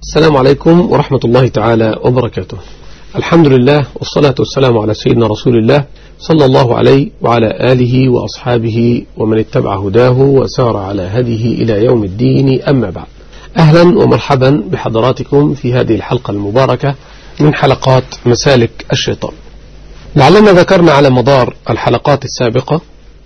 السلام عليكم ورحمة الله تعالى وبركاته الحمد لله والصلاة والسلام على سيدنا رسول الله صلى الله عليه وعلى آله وأصحابه ومن اتبع هداه وسار على هديه إلى يوم الدين أما بعد أهلا ومرحبا بحضراتكم في هذه الحلقة المباركة من حلقات مسالك الشيطان لعلنا ذكرنا على مدار الحلقات السابقة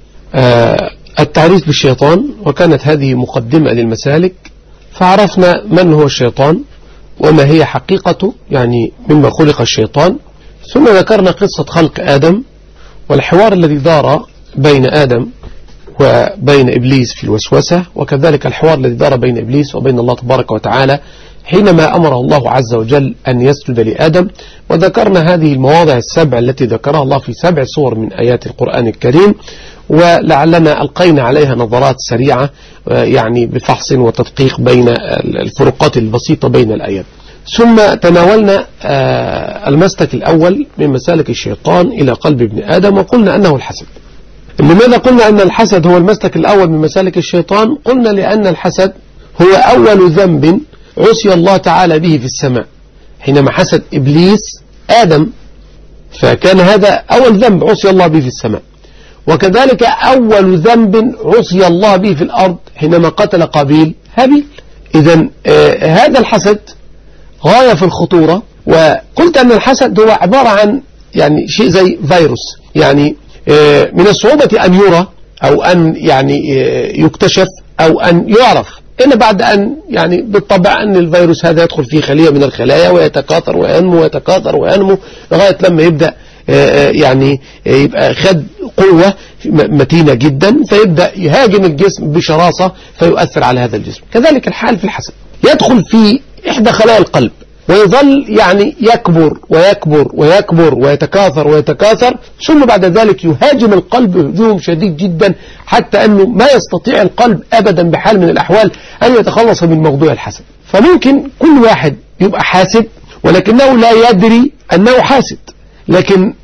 التعريف بالشيطان وكانت هذه مقدمة للمسالك فعرفنا من هو الشيطان وما هي حقيقته يعني مما خلق الشيطان ثم ذكرنا قصة خلق آدم والحوار الذي دار بين آدم وبين إبليس في الوسوسة وكذلك الحوار الذي دار بين إبليس وبين الله تبارك وتعالى حينما أمره الله عز وجل أن يسجد لآدم وذكرنا هذه المواضع السبع التي ذكرها الله في سبع صور من آيات القرآن الكريم ولعلنا ألقينا عليها نظرات سريعة يعني بفحص وتدقيق بين الفروقات البسيطة بين الآيات ثم تناولنا المسلك الأول من مسالك الشيطان إلى قلب ابن آدم وقلنا أنه الحسد لماذا قلنا أن الحسد هو المسلك الأول من مسالك الشيطان قلنا لأن الحسد هو أول ذنب عصي الله تعالى به في السماء حينما حسد إبليس آدم فكان هذا أول ذنب عصي الله به في السماء وكذلك أول ذنب عصي الله به في الأرض حينما قتل قابيل هابيل إذا آه هذا الحسد غاية في الخطورة وقلت أن الحسد هو عبارة عن يعني شيء زي فيروس يعني آه من الصعوبة أن يرى أو أن يعني آه يكتشف أو أن يعرف إلا بعد أن يعني بالطبع أن الفيروس هذا يدخل في خلية من الخلايا ويتكاثر وينمو ويتكاثر وينمو لغاية لما يبدأ يعني يبقى خد قوة متينة جدا فيبدأ يهاجم الجسم بشراسة فيؤثر على هذا الجسم كذلك الحال في الحسد يدخل في إحدى خلايا القلب ويظل يعني يكبر ويكبر ويكبر ويتكاثر ويتكاثر ثم بعد ذلك يهاجم القلب هجوم شديد جدا حتى أنه ما يستطيع القلب أبدا بحال من الأحوال أن يتخلص من موضوع الحسد فممكن كل واحد يبقى حاسد ولكنه لا يدري أنه حاسد لكن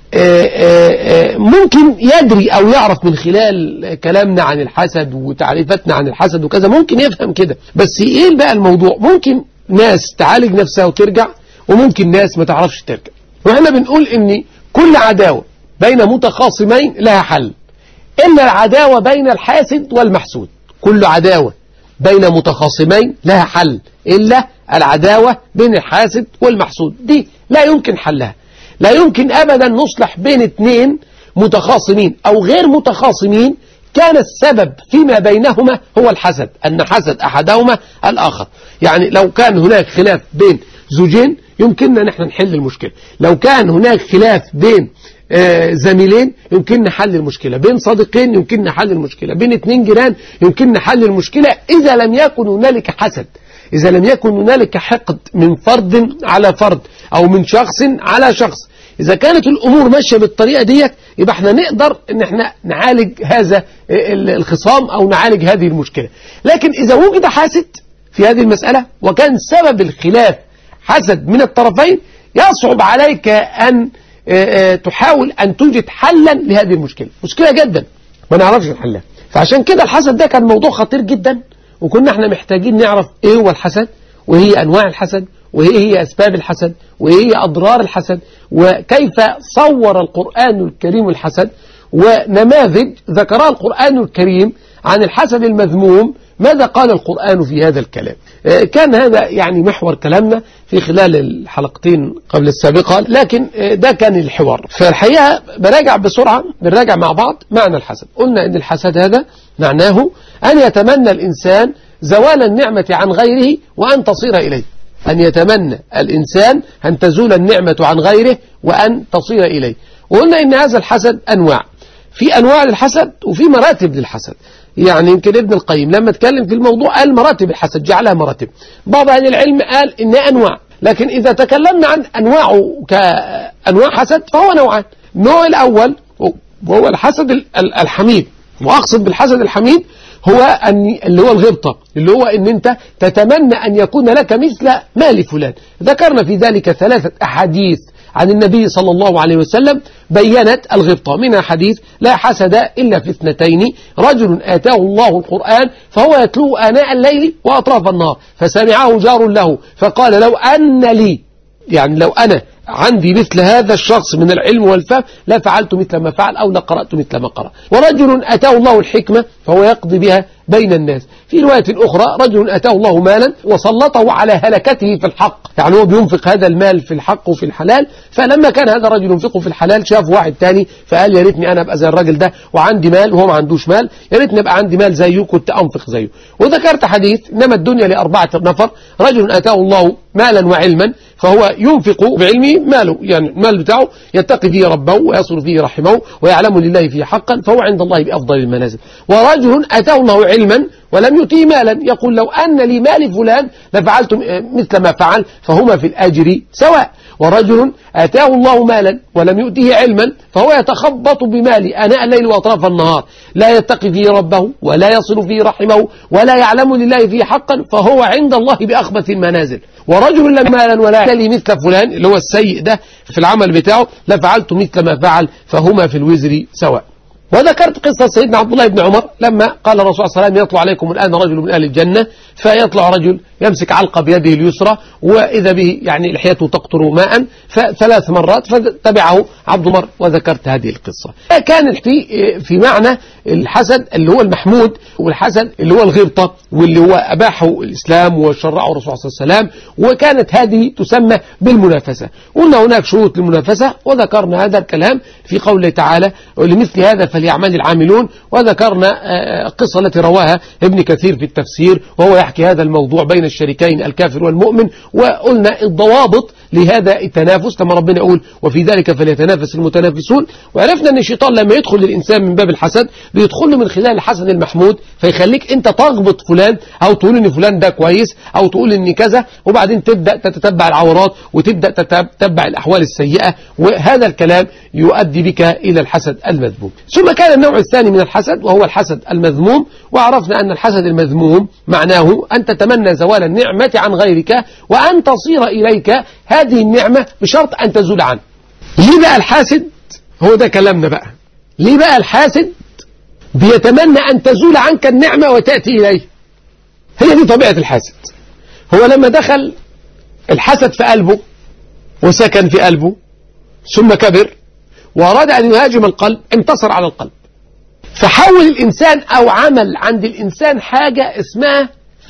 ممكن يدري أو يعرف من خلال كلامنا عن الحسد وتعريفاتنا عن الحسد وكذا ممكن يفهم كده بس إيه بقى الموضوع ممكن ناس تعالج نفسها وترجع وممكن ناس ما تعرفش ترجع وإحنا بنقول إن كل عداوة بين متخاصمين لها حل إلا العداوة بين الحاسد والمحسود كل عداوة بين متخاصمين لها حل إلا العداوة بين الحاسد والمحسود دي لا يمكن حلها لا يمكن أبدا نصلح بين اثنين متخاصمين أو غير متخاصمين كان السبب فيما بينهما هو الحسد أن حسد أحدهما الآخر يعني لو كان هناك خلاف بين زوجين يمكننا نحن نحل المشكلة لو كان هناك خلاف بين آه زميلين يمكننا حل المشكلة بين صديقين يمكننا حل المشكلة بين اثنين جيران يمكننا حل المشكلة إذا لم يكن هنالك حسد إذا لم يكن هنالك حقد من فرد على فرد أو من شخص على شخص إذا كانت الأمور ماشية بالطريقة ديت يبقى احنا نقدر ان احنا نعالج هذا الخصام أو نعالج هذه المشكلة لكن إذا وجد حاسد في هذه المسألة وكان سبب الخلاف حسد من الطرفين يصعب عليك أن تحاول أن توجد حلا لهذه المشكلة مشكلة جدا ما نعرفش نحلها فعشان كده الحسد ده كان موضوع خطير جدا وكنا احنا محتاجين نعرف ايه هو الحسد وايه هي انواع الحسد وايه هي اسباب الحسد وايه هي اضرار الحسد وكيف صور القرآن الكريم الحسد ونماذج ذكرها القرآن الكريم عن الحسد المذموم ماذا قال القرآن في هذا الكلام كان هذا يعني محور كلامنا في خلال الحلقتين قبل السابقة لكن ده كان الحوار فالحقيقة براجع بسرعة بنراجع مع بعض معنى الحسد قلنا ان الحسد هذا معناه أن يتمنى الإنسان زوال النعمة عن غيره وأن تصير إليه أن يتمنى الإنسان أن تزول النعمة عن غيره وأن تصير إليه وقلنا إن هذا الحسد أنواع في أنواع للحسد وفي مراتب للحسد يعني يمكن ابن القيم لما اتكلم في الموضوع قال مراتب الحسد جعلها مراتب بعض أهل العلم قال إنها أنواع لكن إذا تكلمنا عن أنواعه كأنواع حسد فهو نوعان النوع الأول وهو الحسد الحميد وأقصد بالحسد الحميد هو أن اللي هو الغبطة اللي هو أن أنت تتمنى أن يكون لك مثل ما لفلان ذكرنا في ذلك ثلاثة أحاديث عن النبي صلى الله عليه وسلم بينت الغبطة منها حديث لا حسد إلا في اثنتين رجل آتاه الله القرآن فهو يتلوه آناء الليل وأطراف النهار فسمعه جار له فقال لو أن لي يعني لو أنا عندي مثل هذا الشخص من العلم والفهم لا فعلت مثل ما فعل أو لقرأت مثل ما قرأ ورجل أتاه الله الحكمة فهو يقضي بها بين الناس في رواية أخرى رجل أتاه الله مالا وسلطه على هلكته في الحق يعني هو بينفق هذا المال في الحق وفي الحلال فلما كان هذا الرجل ينفقه في الحلال شاف واحد تاني فقال يا ريتني أنا أبقى زي الراجل ده وعندي مال وهو ما عندوش مال يا ريتني أبقى عندي مال زيه كنت أنفق زيه وذكرت حديث إنما الدنيا لأربعة نفر رجل أتاه الله مالا وعلما فهو ينفق بعلمه ماله يعني المال بتاعه يتقي فيه ربه ويصل فيه رحمه ويعلم لله فيه حقا فهو عند الله بأفضل المنازل ورجل أتاه الله علما ولم يؤتيه مالا يقول لو أن لي مال فلان لفعلت مثل ما فعل فهما في الأجر سواء ورجل آتاه الله مالا ولم يؤته علما فهو يتخبط بماله أناء الليل وأطراف النهار لا يتقي فيه ربه ولا يصل فيه رحمه ولا يعلم لله فيه حقا فهو عند الله بأخبث المنازل ورجل لم مالا ولا لي مثل فلان اللي هو السيء ده في العمل بتاعه لفعلت مثل ما فعل فهما في الوزر سواء وذكرت قصة سيدنا عبد الله بن عمر لما قال الرسول صلى الله عليه وسلم يطلع عليكم الآن رجل من أهل الجنة فيطلع رجل يمسك علقة بيده اليسرى وإذا به يعني لحيته تقطر ماء فثلاث مرات فتبعه عبد عمر وذكرت هذه القصة كان في في معنى الحسد اللي هو المحمود والحسد اللي هو الغبطة واللي هو أباحه الإسلام وشرعه الرسول صلى الله عليه وسلم وكانت هذه تسمى بالمنافسة قلنا هناك شروط للمنافسة وذكرنا هذا الكلام في قوله تعالى لمثل هذا فليعمل العاملون وذكرنا القصة التي رواها ابن كثير في التفسير وهو يحكي هذا الموضوع بين الشريكين الكافر والمؤمن وقلنا الضوابط لهذا التنافس لما ربنا يقول وفي ذلك فليتنافس المتنافسون وعرفنا ان الشيطان لما يدخل للإنسان من باب الحسد بيدخل له من خلال الحسد المحمود فيخليك انت تغبط فلان او تقول ان فلان ده كويس او تقول ان كذا وبعدين تبدأ تتتبع العورات وتبدأ تتبع الأحوال السيئة وهذا الكلام يؤدي بك إلى الحسد المذموم ثم كان النوع الثاني من الحسد وهو الحسد المذموم وعرفنا أن الحسد المذموم معناه أن تتمنى زوال النعمة عن غيرك وأن تصير إليك هذه النعمة بشرط أن تزول عنه ليه بقى الحاسد هو ده كلامنا بقى ليه بقى الحاسد بيتمنى أن تزول عنك النعمة وتأتي إليه هي دي طبيعة الحاسد هو لما دخل الحسد في قلبه وسكن في قلبه ثم كبر وأراد أن يهاجم القلب انتصر على القلب فحول الإنسان أو عمل عند الإنسان حاجة اسمها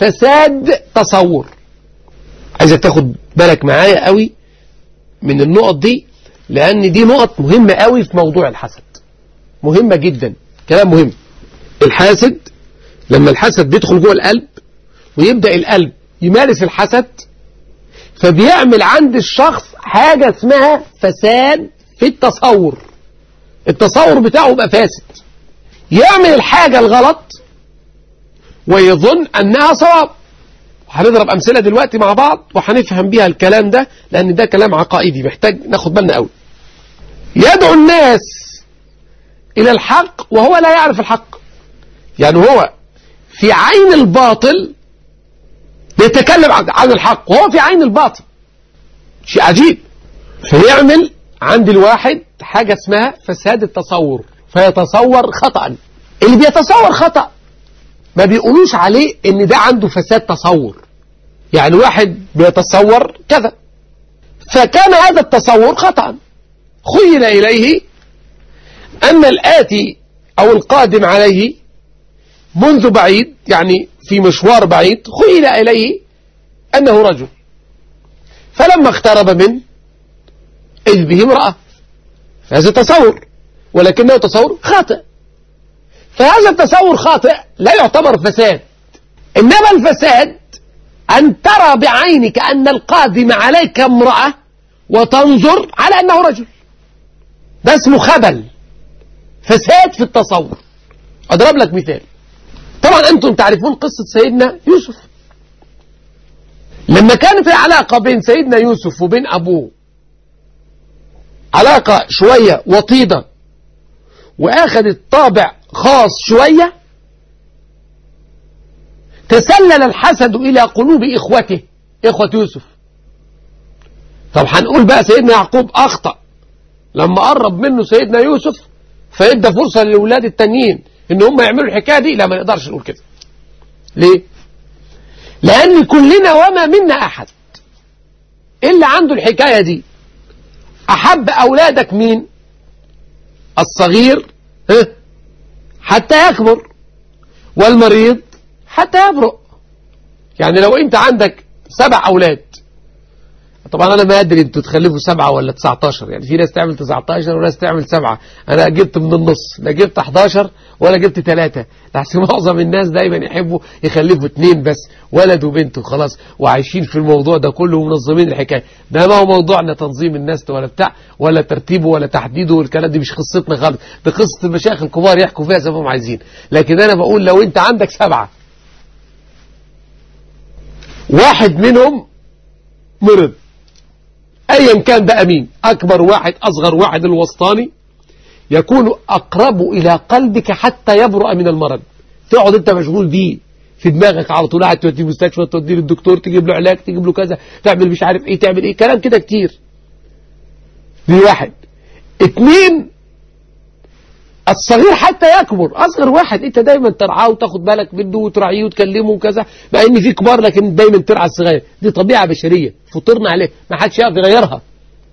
فساد تصور عايزك تاخد بالك معايا قوي من النقط دي لأن دي نقط مهمة قوي في موضوع الحسد مهمة جدا كلام مهم الحاسد لما الحسد بيدخل جوه القلب ويبدأ القلب يمارس الحسد فبيعمل عند الشخص حاجة اسمها فساد في التصور التصور بتاعه بقى فاسد يعمل الحاجة الغلط ويظن أنها صواب هنضرب أمثلة دلوقتي مع بعض وهنفهم بيها الكلام ده لأن ده كلام عقائدي محتاج ناخد بالنا قوي يدعو الناس إلى الحق وهو لا يعرف الحق يعني هو في عين الباطل يتكلم عن الحق وهو في عين الباطل شيء عجيب فيعمل عند الواحد حاجة اسمها فساد التصور فيتصور خطأ اللي بيتصور خطأ ما بيقولوش عليه ان ده عنده فساد تصور يعني واحد بيتصور كذا فكان هذا التصور خطأ خيل إليه أن الآتي أو القادم عليه منذ بعيد يعني في مشوار بعيد خيل إليه أنه رجل فلما اقترب منه إذ به امرأة هذا تصور ولكنه تصور خاطئ فهذا التصور خاطئ لا يعتبر فساد إنما الفساد أن ترى بعينك أن القادم عليك امرأة وتنظر على أنه رجل ده اسمه خبل فساد في التصور أضرب لك مثال طبعا أنتم تعرفون قصة سيدنا يوسف لما كان في علاقة بين سيدنا يوسف وبين أبوه علاقة شوية وطيدة وأخذت طابع خاص شوية تسلل الحسد إلى قلوب إخوته إخوة يوسف طب هنقول بقى سيدنا يعقوب أخطأ لما قرب منه سيدنا يوسف فيدى فرصة للأولاد التانيين إن هم يعملوا الحكاية دي لا ما نقدرش نقول كده ليه؟ لأن كلنا وما منا أحد اللي عنده الحكاية دي أحب أولادك مين الصغير حتى يكبر والمريض حتى يبرؤ يعني لو انت عندك سبع أولاد طبعا انا ما ادري انتوا تخلفوا سبعة ولا 19 يعني في ناس تعمل 19 وناس تعمل سبعة انا جبت من النص لا جبت 11 ولا جبت ثلاثة لحسن معظم الناس دايما يحبوا يخلفوا اثنين بس ولد وبنت وخلاص وعايشين في الموضوع ده كله ومنظمين الحكاية ده ما هو موضوعنا تنظيم الناس ولا بتاع ولا ترتيبه ولا تحديده والكلام دي مش قصتنا خالص ده قصة المشايخ الكبار يحكوا فيها زي ما هم عايزين لكن انا بقول لو انت عندك سبعة واحد منهم مرض ايا كان بقى مين اكبر واحد اصغر واحد الوسطاني يكون اقرب الى قلبك حتى يبرأ من المرض تقعد انت مشغول بيه في دماغك على طول قاعد توديه مستشفى توديه للدكتور تجيب له علاج تجيب له كذا تعمل مش عارف ايه تعمل ايه كلام كده كتير دي واحد اتنين الصغير حتى يكبر اصغر واحد انت دايما ترعاه وتاخد بالك منه وتراعيه وتكلمه وكذا مع ان في كبار لكن دايما ترعى الصغير دي طبيعه بشريه فطرنا عليه ما حدش يعرف يغيرها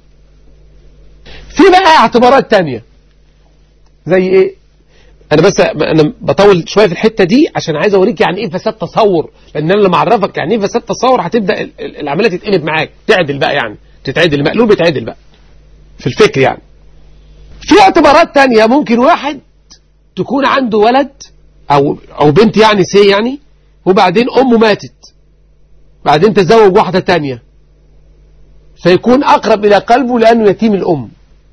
في بقى اعتبارات تانية زي ايه انا بس انا بطول شويه في الحته دي عشان عايز اوريك يعني ايه فساد تصور لان انا لما اعرفك يعني ايه فساد تصور هتبدا العمليه تتقلب معاك تعدل بقى يعني تتعدل المقلوب يتعدل بقى في الفكر يعني في اعتبارات تانية ممكن واحد تكون عنده ولد او او بنت يعني سي يعني وبعدين امه ماتت بعدين تزوج واحدة تانية فيكون اقرب الى قلبه لانه يتيم الام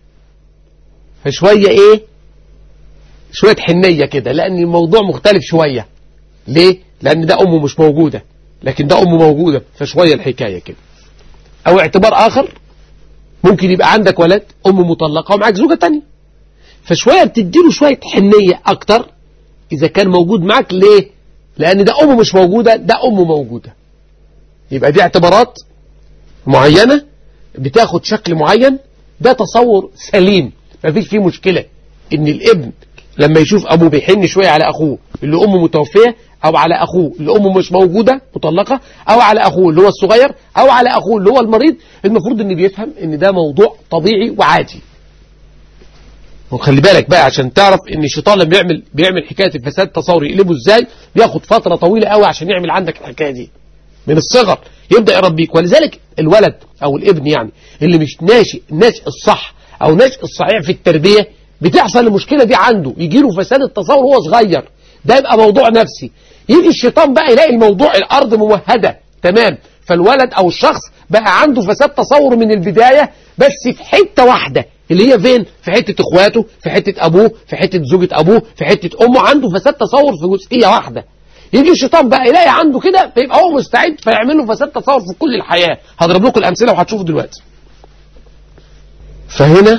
فشوية ايه شوية حنية كده لان الموضوع مختلف شوية ليه لان ده امه مش موجودة لكن ده امه موجودة فشوية الحكاية كده او اعتبار اخر ممكن يبقى عندك ولد ام مطلقة ومعاك زوجة تانية فشوية بتديله شوية حنية اكتر اذا كان موجود معاك ليه لان ده امه مش موجودة ده امه موجودة يبقى دي اعتبارات معينة بتاخد شكل معين ده تصور سليم مفيش فيه مشكلة ان الابن لما يشوف ابوه بيحن شوية على اخوه اللي امه متوفية او على اخوه اللي امه مش موجودة مطلقة او على اخوه اللي هو الصغير او على اخوه اللي هو المريض المفروض ان بيفهم ان ده موضوع طبيعي وعادي وخلي بالك بقى عشان تعرف ان الشيطان لما بيعمل بيعمل حكاية الفساد تصوري يقلبه ازاي بياخد فترة طويلة قوي عشان يعمل عندك الحكاية دي من الصغر يبدأ يربيك ولذلك الولد او الابن يعني اللي مش ناشئ الناشئ الصح او ناشئ الصحيح في التربية بتحصل المشكلة دي عنده يجي له فساد التصور وهو صغير ده يبقى موضوع نفسي يجي الشيطان بقى يلاقي الموضوع الارض ممهدة تمام فالولد او الشخص بقى عنده فساد تصور من البداية بس في حتة واحدة اللي هي فين في حتة اخواته في حتة ابوه في حتة زوجة ابوه في حتة امه عنده فساد تصور في جزئية واحدة يجي الشيطان بقى يلاقي عنده كده فيبقى هو مستعد فيعمل له فساد تصور في كل الحياة هضرب لكم الامثلة وهتشوفوا دلوقتي فهنا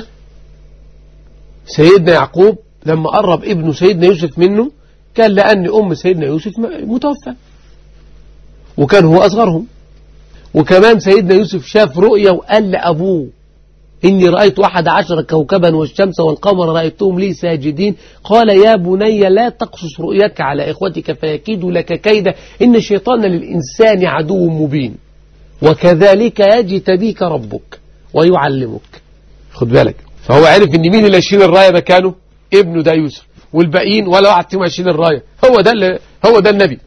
سيدنا يعقوب لما قرب ابنه سيدنا يوسف منه كان لأن أم سيدنا يوسف متوفى وكان هو أصغرهم وكمان سيدنا يوسف شاف رؤيا وقال لأبوه إني رأيت أحد عشر كوكبا والشمس والقمر رأيتهم لي ساجدين قال يا بني لا تقصص رؤياك على إخوتك فيكيدوا لك كيدا إن الشيطان للإنسان عدو مبين وكذلك يجتبيك ربك ويعلمك خد بالك فهو عرف ان مين اللي يشيل الرايه مكانه ابنه ده يوسف والباقيين ولا واحد فيهم يشيل الرايه هو ده اللي هو ده النبي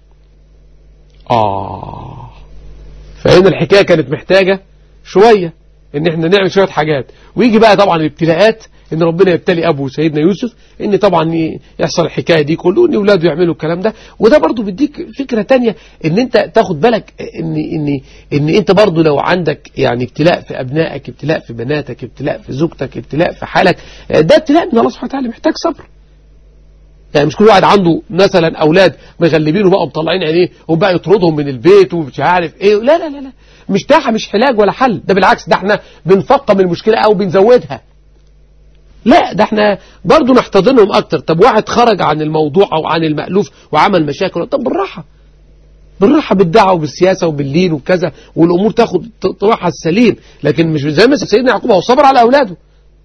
اه فهنا الحكايه كانت محتاجه شويه ان احنا نعمل شويه حاجات ويجي بقى طبعا الابتلاءات ان ربنا يبتلي ابو سيدنا يوسف ان طبعا يحصل الحكايه دي كله ان اولاده يعملوا الكلام ده وده برضو بيديك فكره تانية ان انت تاخد بالك ان ان ان انت برضو لو عندك يعني ابتلاء في ابنائك ابتلاء في بناتك ابتلاء في زوجتك ابتلاء في حالك ده ابتلاء من الله سبحانه وتعالى محتاج صبر يعني مش كل واحد عنده مثلا اولاد مغلبين وبقوا مطلعين عينيه وبقى يطردهم من البيت ومش عارف ايه لا لا لا لا مش ده مش علاج ولا حل ده بالعكس ده احنا بنفقم المشكله او بنزودها لا ده احنا برضو نحتضنهم اكتر طب واحد خرج عن الموضوع او عن المألوف وعمل مشاكل طب بالراحة بالراحة بالدعوة وبالسياسة وباللين وكذا والأمور تاخد طرحها السليم لكن مش زي ما سيدنا يعقوب هو صبر على أولاده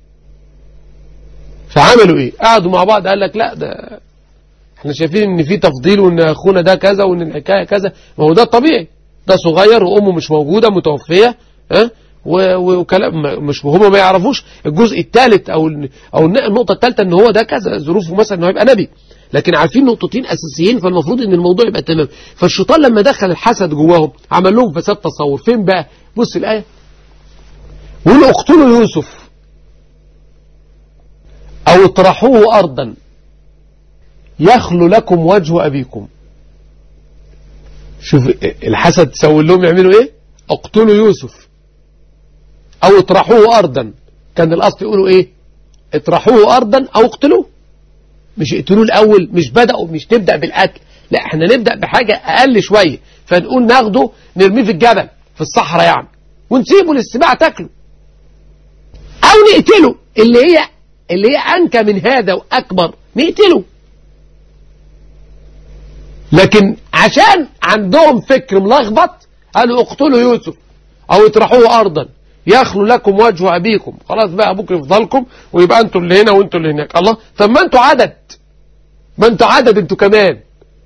فعملوا إيه قعدوا مع بعض قال لك لا ده احنا شايفين ان في تفضيل وان اخونا ده كذا وان الحكاية كذا ما هو ده الطبيعي ده صغير وامه مش موجودة متوفية ها وكلام مش هم ما يعرفوش الجزء الثالث او او النقطه الثالثه ان هو ده كذا ظروفه مثلا انه هيبقى نبي لكن عارفين نقطتين اساسيين فالمفروض ان الموضوع يبقى تمام فالشيطان لما دخل الحسد جواهم عمل لهم فساد تصور فين بقى بص الايه قولوا اقتلوا يوسف او اطرحوه ارضا يخلو لكم وجه ابيكم شوف الحسد سوي لهم يعملوا ايه اقتلوا يوسف او اطرحوه ارضا كان الاصل يقولوا ايه اطرحوه ارضا او اقتلوه مش يقتلوه الاول مش بدأوا مش نبدأ بالقتل لا احنا نبدأ بحاجة اقل شوية فنقول ناخده نرميه في الجبل في الصحراء يعني ونسيبه للسباع تاكله او نقتله اللي هي اللي هي انكى من هذا واكبر نقتله لكن عشان عندهم فكر ملخبط قالوا اقتلوا يوسف او اطرحوه ارضا يخلو لكم وجه أبيكم خلاص بقى أبوك يفضلكم ويبقى أنتوا اللي هنا وأنتوا اللي هناك الله طب ما أنتوا عدد ما أنتوا عدد أنتوا كمان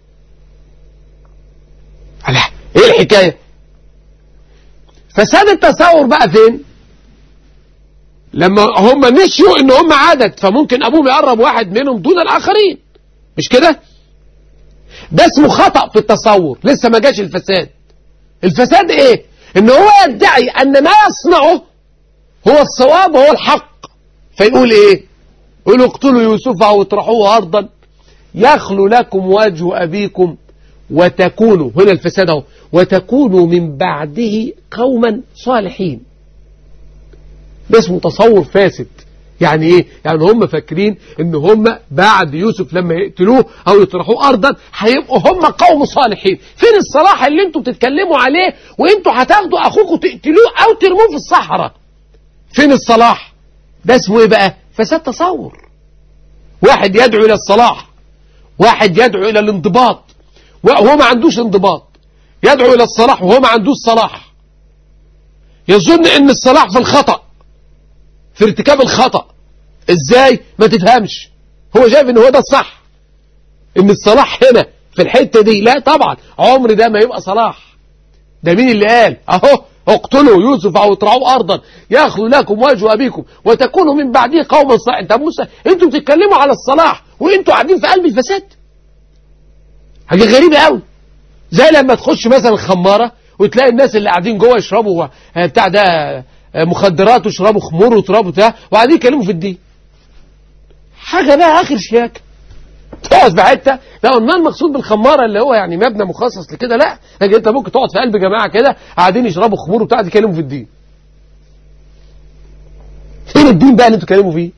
الله إيه الحكاية فساد التصور بقى فين لما هم نسيوا ان هم عدد فممكن ابوهم يقرب واحد منهم دون الاخرين مش كده ده اسمه خطأ في التصور لسه ما جاش الفساد الفساد ايه ان هو يدعي ان ما يصنعه هو الصواب وهو الحق فيقول ايه يقول اقتلوا يوسف او اطرحوه ارضا يخلو لكم وجه ابيكم وتكونوا هنا الفساد اهو وتكونوا من بعده قوما صالحين ده اسمه تصور فاسد يعني ايه يعني هم فاكرين ان هم بعد يوسف لما يقتلوه او يطرحوه ارضا هيبقوا هم قوم صالحين فين الصلاح اللي انتوا بتتكلموا عليه وانتوا هتاخدوا اخوكم تقتلوه او ترموه في الصحراء فين الصلاح ده اسمه ايه بقى فساد تصور واحد يدعو الى الصلاح واحد يدعو الى الانضباط وهو ما عندوش انضباط يدعو الى الصلاح وهو ما عندوش صلاح يظن ان الصلاح في الخطأ في ارتكاب الخطأ ازاي ما تفهمش هو شايف ان هو ده الصح ان الصلاح هنا في الحتة دي لا طبعا عمر ده ما يبقى صلاح ده مين اللي قال اهو اقتلوا يوسف او اطرعوا ارضا ياخذوا لكم وجه ابيكم وتكونوا من بعده قوما صالحين انت موسى انتوا بتتكلموا على الصلاح وانتوا قاعدين في قلب الفساد حاجه غريبه قوي زي لما تخش مثلا الخماره وتلاقي الناس اللي قاعدين جوه يشربوا بتاع ده مخدرات ويشربوا خمور وترابوا بتاع وقاعدين يتكلموا في الدين حاجة بقى آخر شياكة تقعد في حتة لا ما المقصود بالخمارة اللي هو يعني مبنى مخصص لكده لا لكن انت ممكن تقعد في قلب جماعة كده قاعدين يشربوا خمور وبتاع يتكلموا في الدين فين الدين بقى اللي انتوا تتكلموا فيه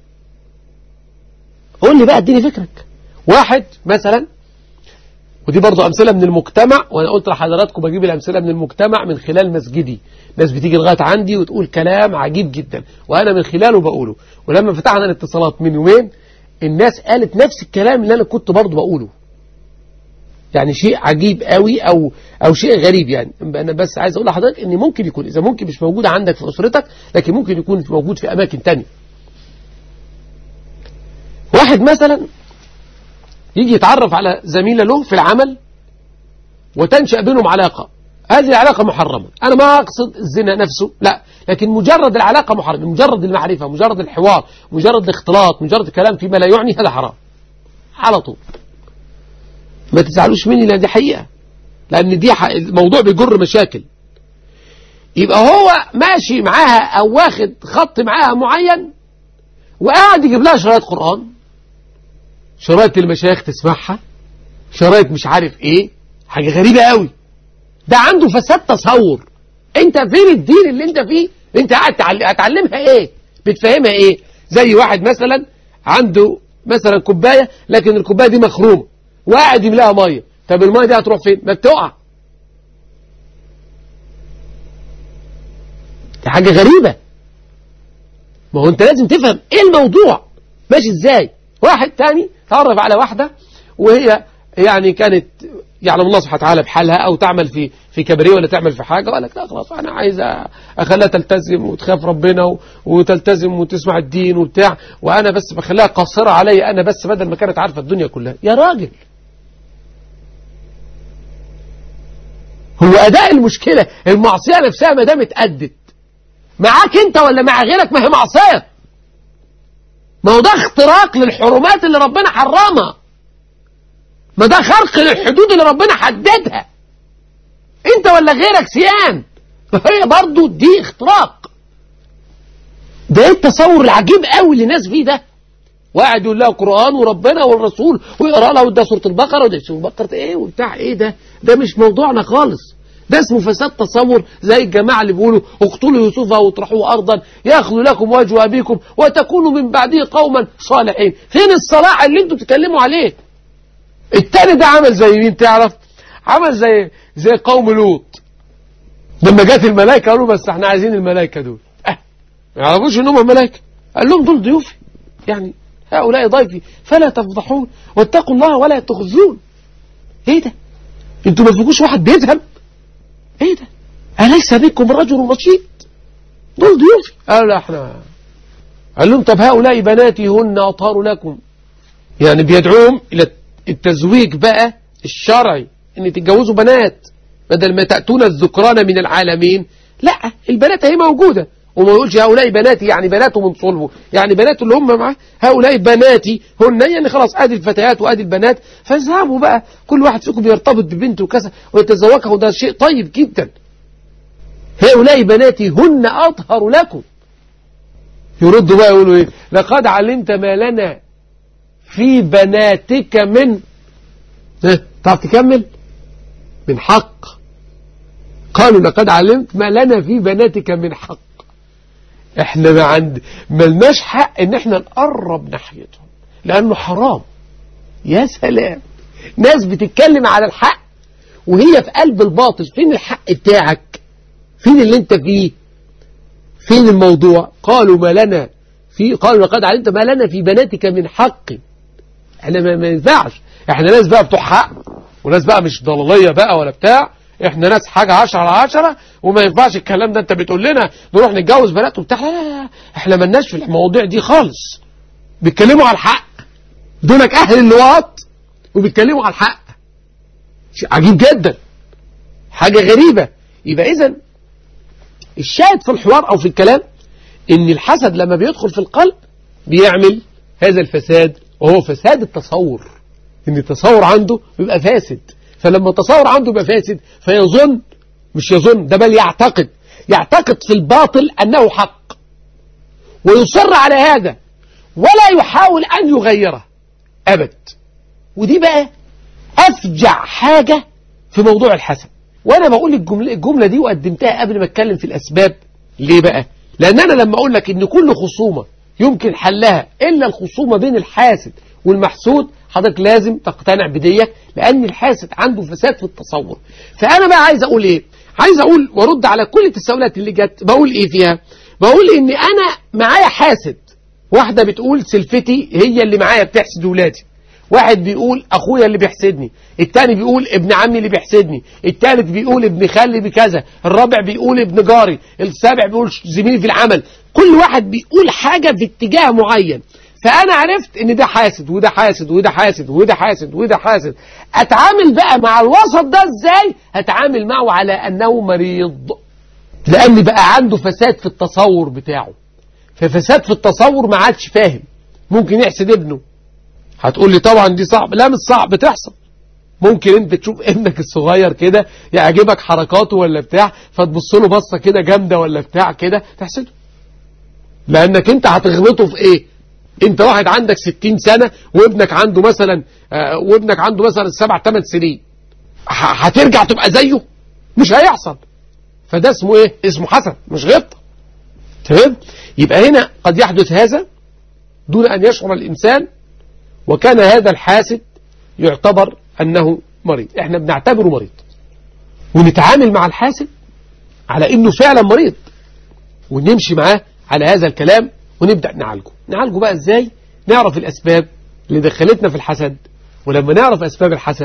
قول لي بقى اديني فكرك واحد مثلا ودي برضو أمثلة من المجتمع وأنا قلت لحضراتكم بجيب الأمثلة من المجتمع من خلال مسجدي ناس بتيجي لغاية عندي وتقول كلام عجيب جدا وأنا من خلاله بقوله ولما فتحنا الاتصالات من يومين الناس قالت نفس الكلام اللي أنا كنت برضو بقوله يعني شيء عجيب قوي أو أو شيء غريب يعني أنا بس عايز أقول لحضرتك إن ممكن يكون إذا ممكن مش موجود عندك في أسرتك لكن ممكن يكون موجود في أماكن تانية واحد مثلا يجي يتعرف على زميلة له في العمل وتنشأ بينهم علاقة هذه العلاقة محرمة أنا ما أقصد الزنا نفسه لا لكن مجرد العلاقة محرمة مجرد المعرفة مجرد الحوار مجرد الاختلاط مجرد الكلام فيما لا يعني هذا حرام على طول ما تزعلوش مني لأن دي حقيقة لأن دي الموضوع بيجر مشاكل يبقى هو ماشي معاها أو واخد خط معاها معين وقاعد يجيب لها شرايط قرآن شرايط المشايخ تسمعها شرايط مش عارف ايه حاجة غريبة قوي ده عنده فساد تصور انت فين الدين اللي انت فيه انت قاعد هتعلمها ايه بتفهمها ايه زي واحد مثلا عنده مثلا كوباية لكن الكوباية دي مخرومة وقاعد يملاها مية طب المية دي هتروح فين ما بتقع دي حاجة غريبة ما هو انت لازم تفهم ايه الموضوع ماشي ازاي واحد تاني تعرف على واحدة وهي يعني كانت يعلم الله سبحانه وتعالى بحالها او تعمل في في كباريه ولا تعمل في حاجه وقال لك لا خلاص انا عايز اخليها تلتزم وتخاف ربنا وتلتزم وتسمع الدين وبتاع وانا بس بخليها قاصره عليا انا بس بدل ما كانت عارفه الدنيا كلها يا راجل هو اداء المشكله المعصيه نفسها ما دام اتادت معاك انت ولا مع غيرك ما هي معصيه ما هو ده اختراق للحرمات اللي ربنا حرمها ما ده خرق للحدود اللي ربنا حددها انت ولا غيرك سيان فهي برضو دي اختراق ده ايه التصور العجيب قوي اللي الناس فيه ده واحد يقول لها قرآن وربنا والرسول ويقرا لها وده سورة البقرة وده سورة البقرة ايه وبتاع ايه ده ده مش موضوعنا خالص ده اسمه فساد تصور زي الجماعة اللي بيقولوا اقتلوا يوسف واطرحوه أرضا يأخذ لكم وجه أبيكم وتكونوا من بعده قوما صالحين فين الصلاح اللي انتوا بتتكلموا عليه التاني ده عمل زي مين تعرف عمل زي زي قوم لوط لما جت الملائكة قالوا بس احنا عايزين الملائكة دول اه ما يعرفوش ان هم ملائكة قال لهم دول ضيوفي يعني هؤلاء ضيفي فلا تفضحون واتقوا الله ولا تخزون ايه ده انتوا ما فيكوش واحد بيفهم ايه ده أليس بكم رجل رشيد دول ضيوفي قالوا لا احنا قال لهم طب هؤلاء بناتي هن أطهار لكم يعني بيدعوهم إلى التزويج بقى الشرعي ان تتجوزوا بنات بدل ما تأتون الذكران من العالمين لا البنات هي موجودة وما يقولش هؤلاء بناتي يعني بناته من صلبه يعني بناته اللي هم معاه هؤلاء بناتي هن يعني خلاص ادي الفتيات وادي البنات فاذهبوا بقى كل واحد فيكم يرتبط ببنته وكذا ويتزوجها وده شيء طيب جدا هؤلاء بناتي هن اطهر لكم يردوا بقى يقولوا ايه لقد علمت ما لنا في بناتك من تعرف تكمل من حق قالوا لقد علمت ما لنا في بناتك من حق احنا ما عند ملناش حق ان احنا نقرب ناحيتهم لانه حرام يا سلام ناس بتتكلم على الحق وهي في قلب الباطل فين الحق بتاعك فين اللي انت فيه فين الموضوع قالوا ما لنا في قالوا لقد علمت ما لنا في بناتك من حق احنا ما, ما ينفعش احنا ناس بقى بتوع حق وناس بقى مش ضلالية بقى ولا بتاع احنا ناس حاجة عشرة على عشرة وما ينفعش الكلام ده انت بتقول لنا نروح نتجوز بنات وبتاع لا لا لا احنا ملناش في المواضيع دي خالص بيتكلموا على الحق دونك اهل اللواط وبيتكلموا على الحق شيء عجيب جدا حاجة غريبة يبقى اذا الشاهد في الحوار او في الكلام ان الحسد لما بيدخل في القلب بيعمل هذا الفساد وهو فساد التصور ان التصور عنده بيبقى فاسد فلما التصور عنده يبقى فاسد فيظن مش يظن ده بل يعتقد يعتقد في الباطل أنه حق ويصر على هذا ولا يحاول أن يغيره أبد ودي بقى أفجع حاجة في موضوع الحسد وأنا بقول الجملة, الجملة دي وقدمتها قبل ما أتكلم في الأسباب ليه بقى لأن أنا لما أقول لك إن كل خصومة يمكن حلها إلا الخصومة بين الحاسد والمحسود حضرتك لازم تقتنع بديك لأن الحاسد عنده فساد في التصور فأنا بقى عايز أقول إيه عايز أقول وارد على كل التساؤلات اللي جت بقول إيه فيها بقول إن أنا معايا حاسد واحدة بتقول سلفتي هي اللي معايا بتحسد ولادي واحد بيقول اخويا اللي بيحسدني التاني بيقول ابن عمي اللي بيحسدني التالت بيقول ابن خالي بكذا الرابع بيقول ابن جاري السابع بيقول زميلي في العمل كل واحد بيقول حاجة في اتجاه معين فأنا عرفت إن ده حاسد وده حاسد وده حاسد وده حاسد وده حاسد أتعامل بقى مع الوسط ده إزاي هتعامل معه على أنه مريض لأن بقى عنده فساد في التصور بتاعه ففساد في التصور ما عادش فاهم ممكن يحسد ابنه هتقول لي طبعا دي صعب لا مش صعب بتحصل ممكن انت تشوف ابنك الصغير كده يعجبك حركاته ولا بتاع فتبص له بصه كده جامده ولا بتاع كده تحسده لانك انت هتغلطه في ايه انت واحد عندك 60 سنة وابنك عنده مثلا آه وابنك عنده مثلا 7 8 سنين هترجع تبقى زيه مش هيحصل فده اسمه ايه اسمه حسن مش غلطة تمام يبقى هنا قد يحدث هذا دون ان يشعر الانسان وكان هذا الحاسد يعتبر انه مريض احنا بنعتبره مريض ونتعامل مع الحاسد على انه فعلا مريض ونمشي معاه على هذا الكلام ونبدأ نعالجه نعالجه بقى ازاي نعرف الأسباب اللي دخلتنا في الحسد ولما نعرف أسباب الحسد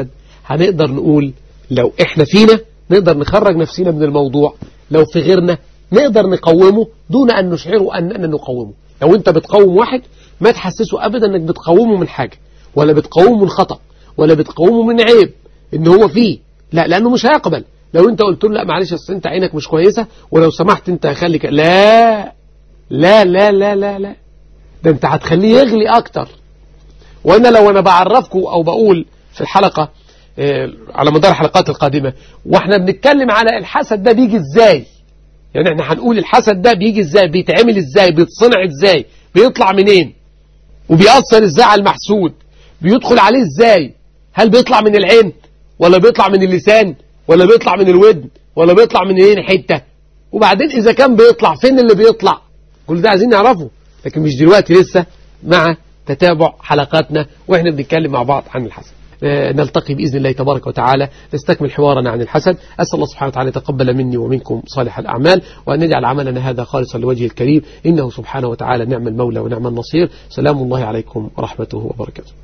هنقدر نقول لو احنا فينا نقدر نخرج نفسنا من الموضوع لو في غيرنا نقدر نقومه دون أن نشعره أننا نقومه لو انت بتقوم واحد ما تحسسه أبدا أنك بتقومه من حاجة ولا بتقومه من خطأ ولا بتقومه من عيب ان هو فيه لا لأنه مش هيقبل لو انت قلت له لا معلش اصل انت عينك مش كويسة ولو سمحت انت خليك لا لا لا لا لا لا ده انت هتخليه يغلي اكتر وانا لو انا بعرفكم او بقول في الحلقة اه على مدار الحلقات القادمة واحنا بنتكلم على الحسد ده بيجي ازاي يعني احنا هنقول الحسد ده بيجي ازاي بيتعمل ازاي بيتصنع ازاي بيطلع منين وبيأثر ازاي على المحسود بيدخل عليه ازاي هل بيطلع من العين ولا بيطلع من اللسان ولا بيطلع من الودن ولا بيطلع من ايه حتة وبعدين اذا كان بيطلع فين اللي بيطلع كل ده عايزين نعرفه لكن مش دلوقتي لسه مع تتابع حلقاتنا واحنا بنتكلم مع بعض عن الحسد نلتقي بإذن الله تبارك وتعالى نستكمل حوارنا عن الحسد أسأل الله سبحانه وتعالى يتقبل مني ومنكم صالح الأعمال وأن نجعل عملنا هذا خالصا لوجه الكريم إنه سبحانه وتعالى نعم المولى ونعم النصير سلام الله عليكم ورحمته وبركاته